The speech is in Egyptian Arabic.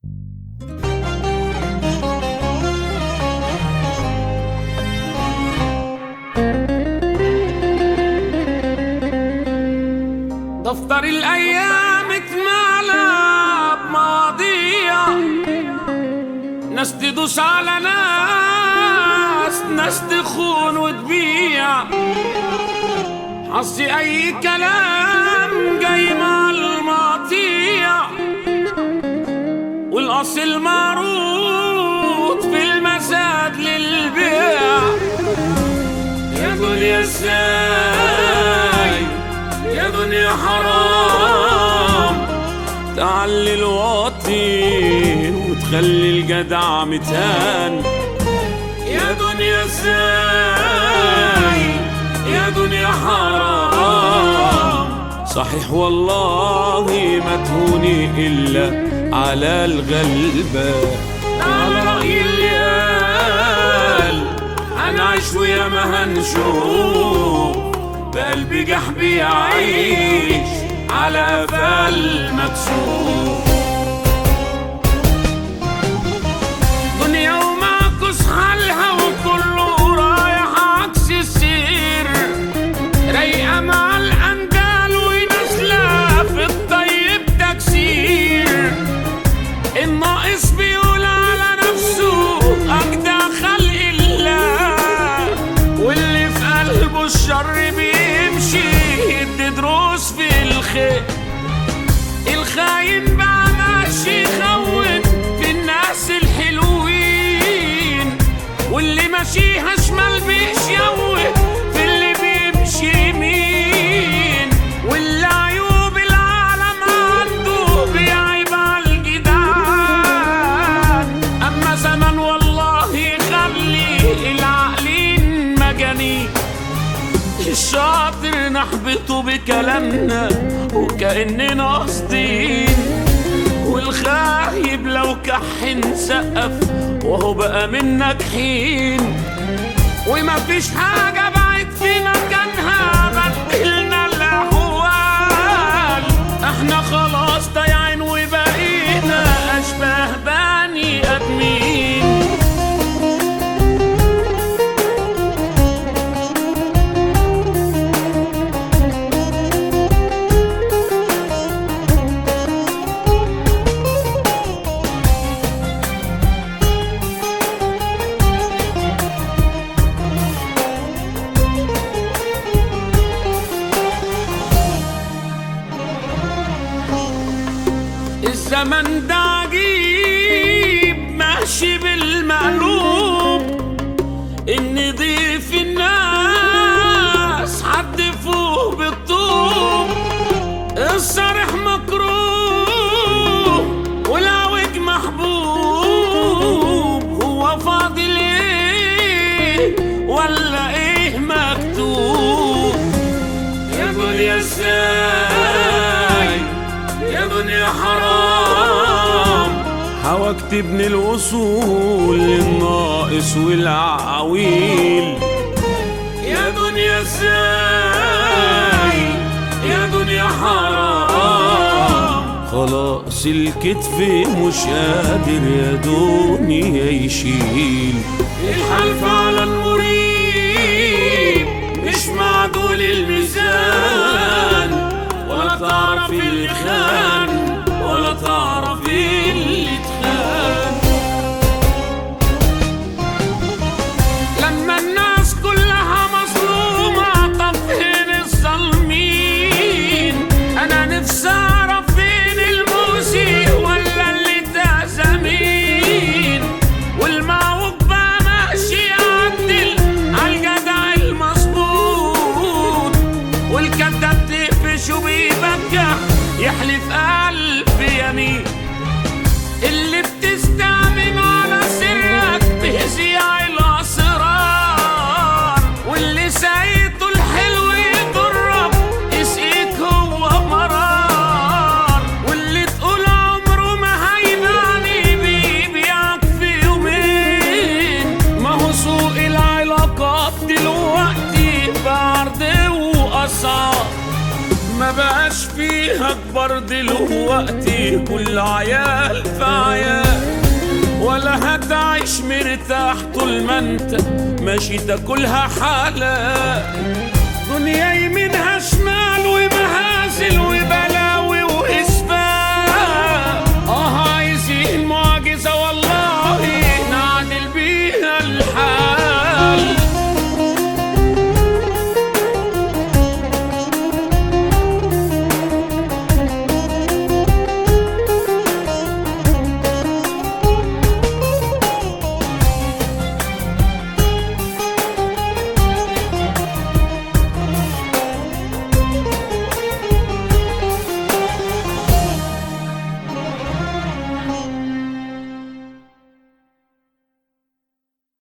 دفتر الايام اتملى بمواضيع ناس تدوس على ناس ناس تخون وتبيع حظي اي كلام جاي مع المقطيع والاصل معروض في المزاد للبيع يا دنيا ازاي يا دنيا حرام تعلي الواطي وتخلي الجدع متان يا دنيا ازاي يا دنيا حرام صحيح والله ما تهوني الا على الغلبة على رأي اللي قال هنعيش ويا ما هنشوف بقلبي جحبي يعيش على قفال مكسوف دنيا ومعكس حالها وكله رايح عكس السير رايقة مع الأندال ونازلة في الطيب تكسير الناقص بيقول على نفسه أجدع خلق الله واللي في قلبه الشر بيمشي يدي دروس في الخير الخاين بقى ماشي يخون في الناس الحلوين واللي ماشيها شمال بيشوه في اللي بيمشي يمين واللي عيوب العالم عنده بيعيب على الجدعان اما زمان والله يخلي العاقلين مجانين الشاطر نحبطه بكلامنا وكأننا قاصدين والخايب لو كح نسقف وهو بقى منك حين وما فيش حاجة بعد في مكانها بدلنا الأحوال احنا خلاص ضايعين وبقينا أشباه بني آدمين الزمن ده عجيب ماشي بالمقلوب ان ضيف الناس حد فوق بالطوب الصريح مكروه والعوج محبوب هو فاضل ايه ولا ايه مكتوب يا دنيا ازاي يا دنيا حرام حواك تبني الوصول للناقص والعويل يا دنيا ازاي يا دنيا حرام خلاص الكتف مش قادر يا دنيا يشيل الحلف على المريب مش معدول الميزان ولا تعرف اللي خان ولا تعرف اللي اتخان لما الناس كلها مظلومة طب فين الظالمين أنا نفسي أعرف فين المؤذي ولا اللي تأذى مين والمعوج بقى ماشي يعدل عالجدع المظبوط والكذاب تقفش وبيبجح يحلف ألف يمين اللي بتستعمل على سرك بيذيع الأسرار واللي سايته الحلو يجرب يسقيك هو مرار واللي تقول عمره ما هيبعني بيبيعك في يومين ما هو سوق العلاقات دلوقتي بعرض وأسعار ما بقاش فيها اكبر دلوقتي كل عيال في عيال تعيش مرتاح طول ما انت ماشي تاكلها حالك دنيا يمينها شمال ومهازل وبلا